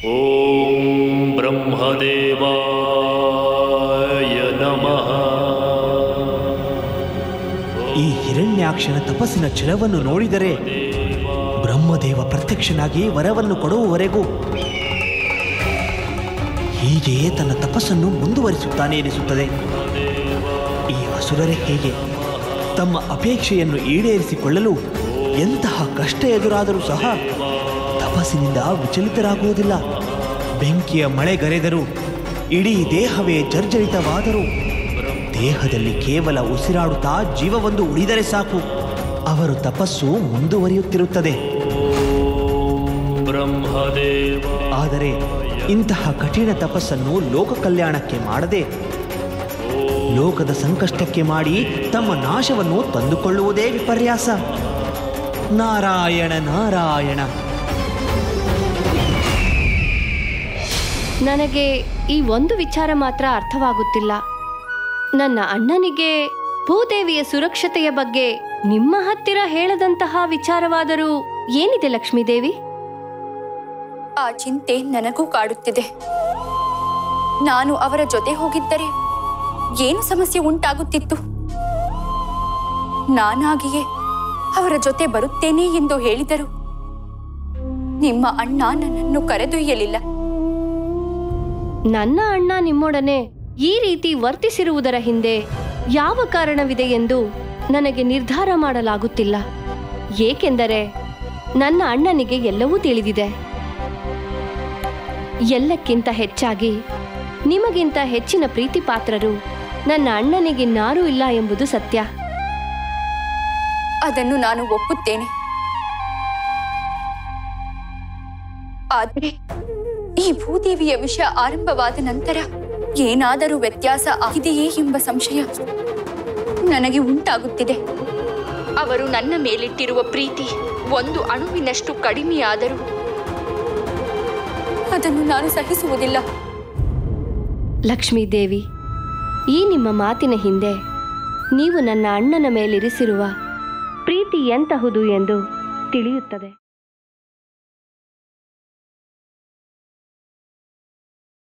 ॐ ब्रह्मदेवाय नमः ಈ ಹಿರಣ್ಯಾಕ್ಷನ ತಪಸ್ಸಿನ ಛಲವನ್ನು ನೋಡಿದರೆ ಬ್ರಹ್ಮದೇವ ಪ್ರತ್ಯಕ್ಷನಾಗಿ ವರವನ್ನು ಕೊಡುವವರೆಗೂ ಹೀಗೆಯೇ ತನ್ನ ತಪಸ್ಸನ್ನು ಮುಂದುವರಿಸುತ್ತಾನೆ ಎನಿಸುತ್ತದೆ ಈ ಅಸುರರೇ ಹೇಗೆ ತಮ್ಮ ಅಪೇಕ್ಷೆಯನ್ನು ಈಡೇರಿಸಿಕೊಳ್ಳಲು ಎಂತಹ ಕಷ್ಟ ಎದುರಾದರೂ ಸಹ ತಪಸ್ಸಿನಿಂದ ವಿಚಲಿತರಾಗುವುದಿಲ್ಲ ಬೆಂಕಿಯ ಮಳೆಗರೆದರೂ ಇಡೀ ದೇಹವೇ ಜರ್ಜರಿತವಾದರೂ ದೇಹದಲ್ಲಿ ಕೇವಲ ಉಸಿರಾಡುತ್ತಾ ಜೀವವೊಂದು ಉಳಿದರೆ ಸಾಕು ಅವರು ತಪಸ್ಸು ಮುಂದುವರಿಯುತ್ತಿರುತ್ತದೆ ಬ್ರಹ್ಮದೇವ ಆದರೆ ಇಂತಹ ಕಠಿಣ ತಪಸ್ಸನ್ನು ಲೋಕ ಕಲ್ಯಾಣಕ್ಕೆ ಮಾಡದೆ ಲೋಕದ ಸಂಕಷ್ಟಕ್ಕೆ ಮಾಡಿ ತಮ್ಮ ನಾಶವನ್ನು ತಂದುಕೊಳ್ಳುವುದೇ ವಿಪರ್ಯಾಸ ನಾರಾಯಣ ನಾರಾಯಣ ನನಗೆ ಈ ಒಂದು ವಿಚಾರ ಮಾತ್ರ ಅರ್ಥವಾಗುತ್ತಿಲ್ಲ ನನ್ನ ಅಣ್ಣನಿಗೆ ಭೂದೇವಿಯ ಸುರಕ್ಷತೆಯ ಬಗ್ಗೆ ನಿಮ್ಮ ಹತ್ತಿರ ಹೇಳದಂತಹ ವಿಚಾರವಾದರೂ ಏನಿದೆ ಲಕ್ಷ್ಮೀದೇವಿ ಆ ಚಿಂತೆ ನನಗೂ ಕಾಡುತ್ತಿದೆ ನಾನು ಅವರ ಜೊತೆ ಹೋಗಿದ್ದರೆ ಏನು ಸಮಸ್ಯೆ ಉಂಟಾಗುತ್ತಿತ್ತು ನಾನಾಗಿಯೇ ಅವರ ಜೊತೆ ಬರುತ್ತೇನೆ ಎಂದು ಹೇಳಿದರು ನಿಮ್ಮ ಅಣ್ಣ ನನ್ನನ್ನು ಕರೆದೊಯ್ಯಲಿಲ್ಲ ನನ್ನ ಅಣ್ಣ ನಿಮ್ಮೊಡನೆ ಈ ರೀತಿ ವರ್ತಿಸಿರುವುದರ ಹಿಂದೆ ಯಾವ ಕಾರಣವಿದೆ ಎಂದು ನನಗೆ ನಿರ್ಧಾರ ಮಾಡಲಾಗುತ್ತಿಲ್ಲ ಏಕೆಂದರೆ ನನ್ನ ಅಣ್ಣನಿಗೆ ಎಲ್ಲವೂ ತಿಳಿದಿದೆ ಎಲ್ಲಕ್ಕಿಂತ ಹೆಚ್ಚಾಗಿ ನಿಮಗಿಂತ ಹೆಚ್ಚಿನ ಪ್ರೀತಿ ಪಾತ್ರರು ನನ್ನ ಅಣ್ಣನಿಗಿನ್ನಾರೂ ಇಲ್ಲ ಎಂಬುದು ಸತ್ಯ ಅದನ್ನು ನಾನು ಒಪ್ಪುತ್ತೇನೆ ಆದರೆ ಈ ಭೂದೇವಿಯ ವಿಷಯ ಆರಂಭವಾದ ನಂತರ ಏನಾದರೂ ವ್ಯತ್ಯಾಸ ಆಗಿದೆಯೇ ಎಂಬ ಸಂಶಯ ನನಗೆ ಉಂಟಾಗುತ್ತಿದೆ ಅವರು ನನ್ನ ಮೇಲಿಟ್ಟಿರುವ ಪ್ರೀತಿ ಒಂದು ಅಣುವಿನಷ್ಟು ಕಡಿಮೆಯಾದರೂ ಅದನ್ನು ನಾನು ಸಹಿಸುವುದಿಲ್ಲ ಲಕ್ಷ್ಮೀದೇವಿ ಈ ನಿಮ್ಮ ಮಾತಿನ ಹಿಂದೆ ನೀವು ನನ್ನ ಅಣ್ಣನ ಮೇಲಿರಿಸಿರುವ ಪ್ರೀತಿ ಎಂತಹುದು ಎಂದು ತಿಳಿಯುತ್ತದೆ